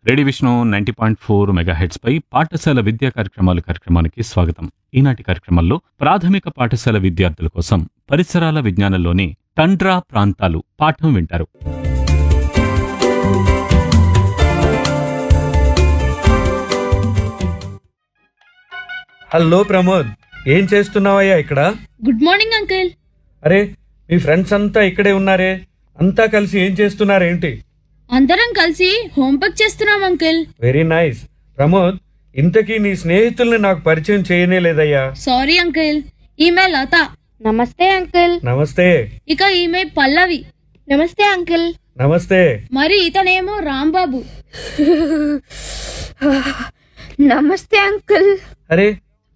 Radio Vishnu ninety point four megahertz పై పాఠశాల విద్యా కార్యక్రమాలు కార్యక్రమానికి స్వాగతం ఈనాటి కార్యక్రమంలో ప్రాథమిక పాఠశాల విద్యార్థుల కోసం పరిసరాల విజ్ఞానంలోని టండ్రా ప్రాంతాలు పాఠం వింటారు హలో ప్రమోద్ ఏం చేస్తున్నావయ్యా ఇక్కడ గుడ్ మార్నింగ్ అంకుల్ అరే మీ ఫ్రెండ్స్ అంతా ఇక్కడే ఉన్నారే అంతా కలిసి ఏం చేస్తున్నారేంటి అందరం కలిసి హోంవర్క్ చేస్తున్నాం అంకుల్ వెరీ నైస్ ప్రమోద్ ఇంతకీ నీ స్నేహితుల్ని నాకు పరిచయం చేయనే లేదయ్యా సారీ అంకుల్ ఈమె లత నమస్తే అంకుల్ నమస్తే ఇక ఈమె పల్లవి నమస్తే అంకుల్ నమస్తే మరి ఇతనేమో రాంబాబు నమస్తే అంకుల్ అరే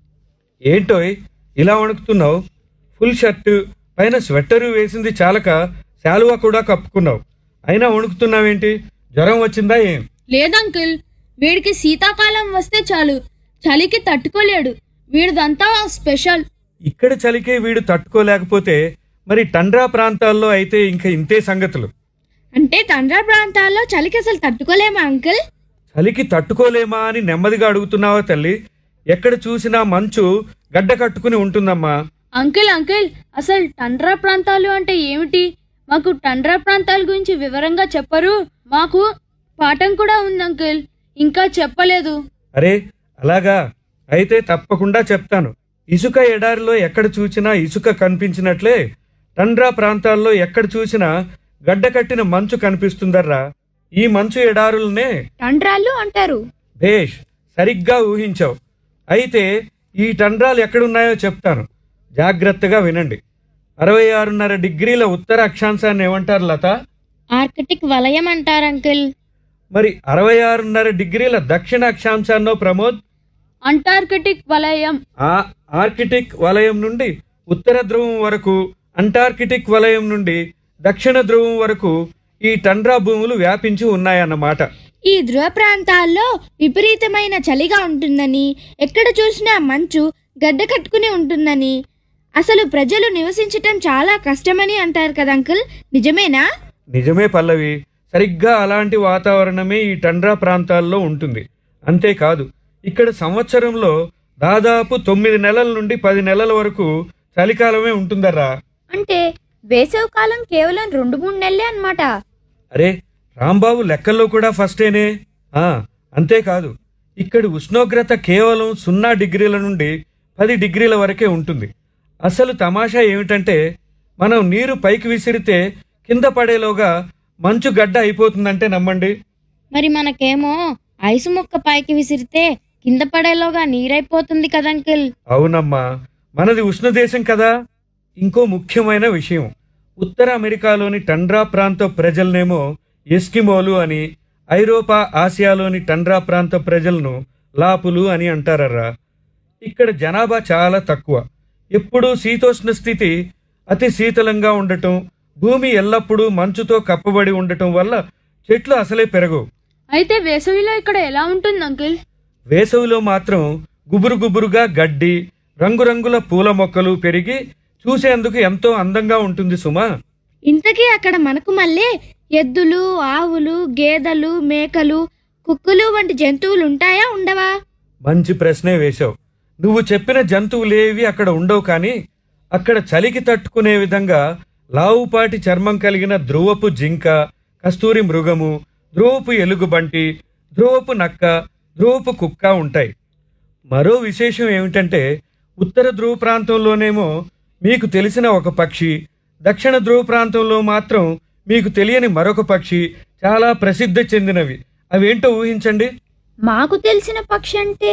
ఏంటోయ్ ఇలా వణుకుతున్నావు ఫుల్ షర్టు పైన స్వెట్టరు వేసింది చాలక శాలువా కూడా కప్పుకున్నావు అయినా వణుకుతున్నావేంటి జ్వరం వచ్చిందా ఏం లేదంకుల్ వీడికి శీతాకాలం వస్తే చాలు చలికి తట్టుకోలేడు వీడిదంతా స్పెషల్ ఇక్కడ చలికే వీడు తట్టుకోలేకపోతే మరి టండ్రా ప్రాంతాల్లో అయితే ఇంకా ఇంతే సంగతులు అంటే తండ్రా ప్రాంతాల్లో చలికి అసలు తట్టుకోలేమా అంకుల్ చలికి తట్టుకోలేమా అని నెమ్మదిగా అడుగుతున్నావా తల్లి ఎక్కడ చూసినా మంచు గడ్డ కట్టుకుని ఉంటుందమ్మా అంకుల్ అంకుల్ అసలు టండ్రా ప్రాంతాలు అంటే ఏమిటి మాకు టండ్రా ప్రాంతాల గురించి వివరంగా చెప్పరు మాకు పాఠం కూడా ఉంది అంకుల్ ఇంకా చెప్పలేదు అరే అలాగా అయితే తప్పకుండా చెప్తాను ఇసుక ఎడారిలో ఎక్కడ చూసినా ఇసుక కనిపించినట్లే టండ్రా ప్రాంతాల్లో ఎక్కడ చూసినా గడ్డ కట్టిన మంచు కనిపిస్తుందర్రా ఈ మంచు ఎడారులనే టండ్రాలు అంటారు భేష్ సరిగ్గా ఊహించావు అయితే ఈ టండ్రాలు ఎక్కడున్నాయో చెప్తాను జాగ్రత్తగా వినండి అరవై ఆరున్నర డిగ్రీల ఉత్తర అక్షాంశాన్ని ఏమంటారు లత ఆర్కిటిక్ వలయం అంటారు అంకుల్ మరి అరవై ఆరున్నర డిగ్రీల దక్షిణ అక్షాంశాన్నో ప్రమోద్ అంటార్కిటిక్ వలయం ఆ ఆర్కిటిక్ వలయం నుండి ఉత్తర ధ్రువం వరకు అంటార్కిటిక్ వలయం నుండి దక్షిణ ధ్రువం వరకు ఈ టండ్రా భూములు వ్యాపించి ఉన్నాయన్నమాట ఈ ధ్రువ ప్రాంతాల్లో విపరీతమైన చలిగా ఉంటుందని ఎక్కడ చూసినా మంచు గడ్డ కట్టుకుని ఉంటుందని అసలు ప్రజలు నివసించటం చాలా కష్టమని అంటారు కదా అంకుల్ నిజమేనా నిజమే పల్లవి సరిగ్గా అలాంటి వాతావరణమే ఈ టండ్రా ప్రాంతాల్లో ఉంటుంది అంతేకాదు ఇక్కడ సంవత్సరంలో దాదాపు తొమ్మిది నెలల నుండి పది నెలల వరకు చలికాలమే ఉంటుందర్రా అంటే వేసవి కాలం కేవలం రెండు మూడు నెలలే అన్నమాట అరే రాంబాబు లెక్కల్లో కూడా ఫస్టేనే ఆ, అంతేకాదు ఇక్కడి ఉష్ణోగ్రత కేవలం సున్నా డిగ్రీల నుండి పది డిగ్రీల వరకే ఉంటుంది అసలు తమాషా ఏమిటంటే మనం నీరు పైకి విసిరితే కింద పడేలోగా మంచు గడ్డ అయిపోతుందంటే నమ్మండి మరి మనకేమో ఐసు ముక్క పైకి విసిరితే కింద పడేలోగా నీరైపోతుంది కదా అంకుల్ అవునమ్మా మనది ఉష్ణదేశం కదా ఇంకో ముఖ్యమైన విషయం ఉత్తర అమెరికాలోని టండ్రా ప్రాంత ప్రజలనేమో ఎస్కిమోలు అని ఐరోపా ఆసియాలోని టండ్రా ప్రాంత ప్రజలను లాపులు అని అంటారర్రా ఇక్కడ జనాభా చాలా తక్కువ ఎప్పుడూ శీతోష్ణ స్థితి అతి శీతలంగా ఉండటం భూమి ఎల్లప్పుడూ మంచుతో కప్పబడి ఉండటం వల్ల చెట్లు అసలే పెరగవు అయితే వేసవిలో ఇక్కడ ఎలా ఉంటుంది అంకుల్ వేసవిలో మాత్రం గుబురు గుబురుగా గడ్డి రంగురంగుల పూల మొక్కలు పెరిగి చూసేందుకు ఎంతో అందంగా ఉంటుంది సుమా ఇంతకీ అక్కడ మనకు మళ్ళీ ఎద్దులు ఆవులు గేదెలు మేకలు కుక్కలు వంటి జంతువులు ఉంటాయా ఉండవా మంచి ప్రశ్నే వేశావు నువ్వు చెప్పిన జంతువులేవి అక్కడ ఉండవు కానీ అక్కడ చలికి తట్టుకునే విధంగా లావుపాటి చర్మం కలిగిన ధ్రువపు జింక కస్తూరి మృగము ధ్రువపు ఎలుగుబంటి ధ్రువపు నక్క ధ్రువపు కుక్క ఉంటాయి మరో విశేషం ఏమిటంటే ఉత్తర ధ్రువ ప్రాంతంలోనేమో మీకు తెలిసిన ఒక పక్షి దక్షిణ ధ్రువ ప్రాంతంలో మాత్రం మీకు తెలియని మరొక పక్షి చాలా ప్రసిద్ధి చెందినవి అవేంటో ఊహించండి మాకు తెలిసిన పక్షి అంటే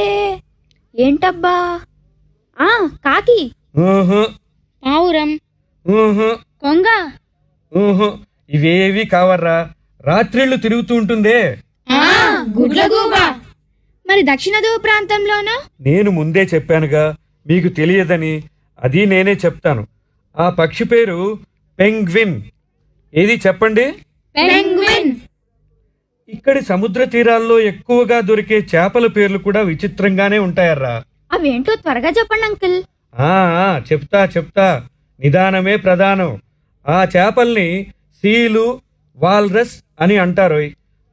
ఏంటబ్బా ఆ కాకి ఊహు, పావురం ఊహు, కొంగ ఊహు. ఇవేవి కావర్రా రాత్రిళ్ళు తిరుగుతూ ఉంటుందే గుడ్లగూబ మరి దక్షిణ ధ్రువ ప్రాంతంలోనో నేను ముందే చెప్పానుగా మీకు తెలియదని అది నేనే చెప్తాను ఆ పక్షి పేరు పెంగ్విన్ ఏది చెప్పండి పెంగ్విన్ ఇక్కడి సముద్ర తీరాల్లో ఎక్కువగా దొరికే చేపల పేర్లు కూడా విచిత్రంగానే ఉంటాయర్రా అవేంటో త్వరగా చెప్పండి అంకుల్ ఆ ఆ, చెప్తా చెప్తా నిదానమే ప్రధానం ఆ చేపల్ని సీలు వాల్రస్ అని అంటారోయ్